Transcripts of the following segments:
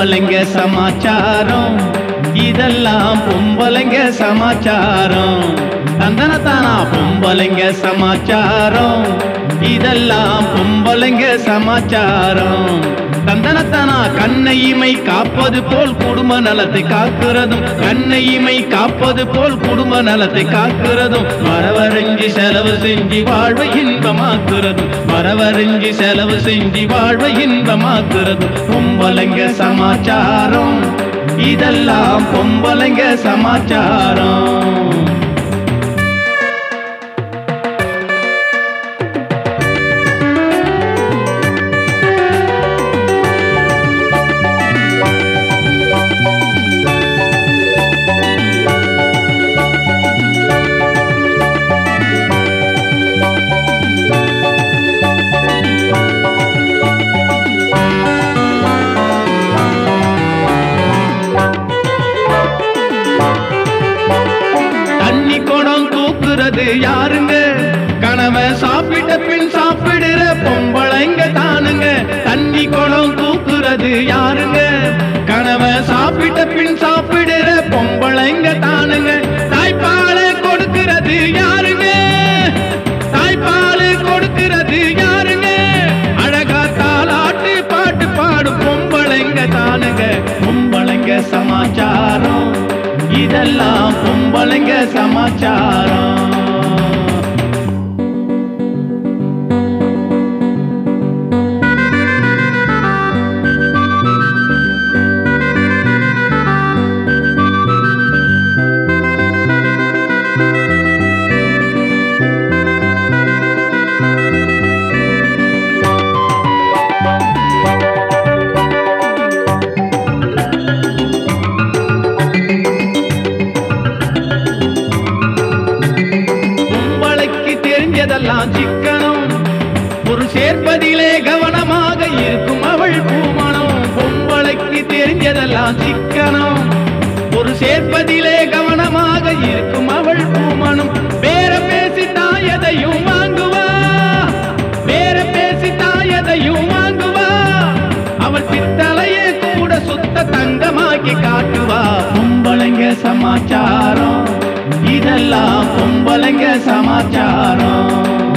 பொம்பளைங்க சமாச்சாரம் இதெல்லாம் பொம்பளைங்க சமாச்சாரம் தந்தனத்தானா பொம்பளைங்க சமாச்சாரம் இதெல்லாம் பொம்பளைங்க சமாச்சாரம் தந்தனத்தானா கண்ணையிமை காப்பது போல் குடும்ப நலத்தை காக்கிறதும் கண்ணையிமை காப்பது போல் குடும்ப நலத்தை காக்கிறதும் வரவரைஞ்சி செலவு செஞ்சு வாழ்வை இன்பமாக்குறதும் வரவரைஞ்சி செலவு செஞ்சு வாழ்வை இன்பமாக்குறதும் பொம்பளைங்க சமாச்சாரம் இதெல்லாம் பொம்பளைங்க சமாச்சாரம் தண்ணி குடம் தூக்குறது யாருங்க கணவன் சாப்பிட்ட பின் சாப்பிடுற பொம்பளைங்க தானுங்க தண்ணி குடம் தூக்குறது யாருங்க கணவன் சாப்பிட்ட பின் சாப்பிடுற பொம்பளைங்க தானுங்க தாய்ப்பாலை கொடுக்கிறது யாருங்க தாய்ப்பால் கொடுக்கிறது யாருங்க அழகா தாலாட்டு பாட்டு பாடு பொம்பளைங்க தானுங்க பொம்பளைங்க சமாச்சாரம் இதெல்லாம் பொம்பளைங்க சமாச்சாரம் பொம்பளைக்கு தெரிஞ்சதெல்லாம் சிக்கனம் ஒரு சேர்ப்பதிலே கவனமாக இருக்கும் அவள் பூமணம் பொம்பளைக்கு தெரிஞ்சதெல்லாம் சிக்கனம் ஒரு சேர்ப்பதிலே கவனமாக இருக்கும் அவள் பூமணம் வேற பேசி தாயதையும் வாங்குவா வேற பேசி தாயதையும் வாங்குவா அவள் பித்தளையே கூட சுத்த தங்கமாக்கி காட்டுவா பொம்பளைங்க சமாச்சாரம் இதெல்லாம் பொம்பளைங்க சமாச்சாரம்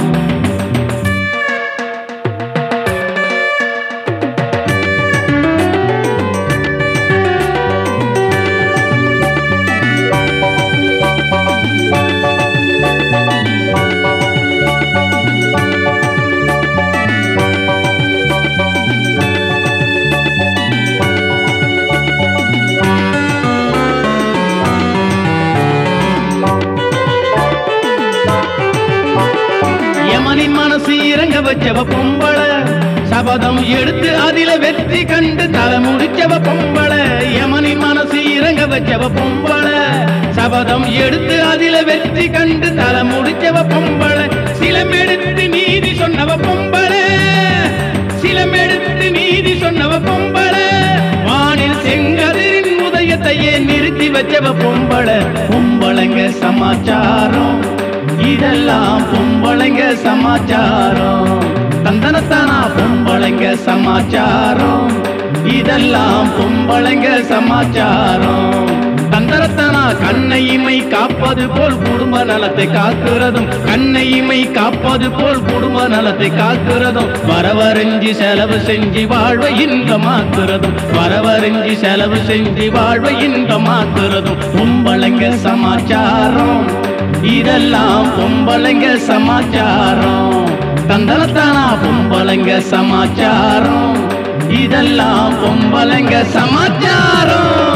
யமனின் மனசு இறங்க வச்சவ பொம்பள சபதம் எடுத்து அதில வெற்றி கண்டு தலை முடிச்சவ பொம்பள யமனின் மனசு இறங்க வச்சவ பொம்பள சபதம் எடுத்து அதில வெற்றி கண்டு தலை முடிச்சவ பொம்பள சிலமெடுத்து நீதி சொன்னவ பொம்பள சிலமெடுத்து நீதி சொன்னவ பொம்பள வானில் செங்கதிரின் உதயத்தையே நிறுத்தி வச்சவ பொம்பள பொம்பளைங்க சமாச்சாரம் இதெல்லாம் பொம்பளைங்க சமாச்சாரம் தந்தனத்தானா பொம்பளைங்க சமாச்சாரம் இதெல்லாம் பொம்பளைங்க சமாச்சாரம் தந்தரத்தானா கண்ணையிமை காப்பது போல் குடும்ப நலத்தை காக்கிறதும் கண்ணையிமை காப்பது போல் குடும்ப நலத்தை காக்கிறதும் வரவரைஞ்சி செலவு செஞ்சு வாழ்வை இன்பமாக்குறதும் வரவரைஞ்சி செலவு செஞ்சு வாழ்வை இன்பமாக்குறதும் பொம்பளைங்க சமாச்சாரம் இதெல்லாம் பொம்பளைங்க சமாச்சாரம் தந்தனத்தானா பொம்பளைங்க சமாச்சாரம் இதெல்லாம் பொம்பளைங்க சமாச்சாரம்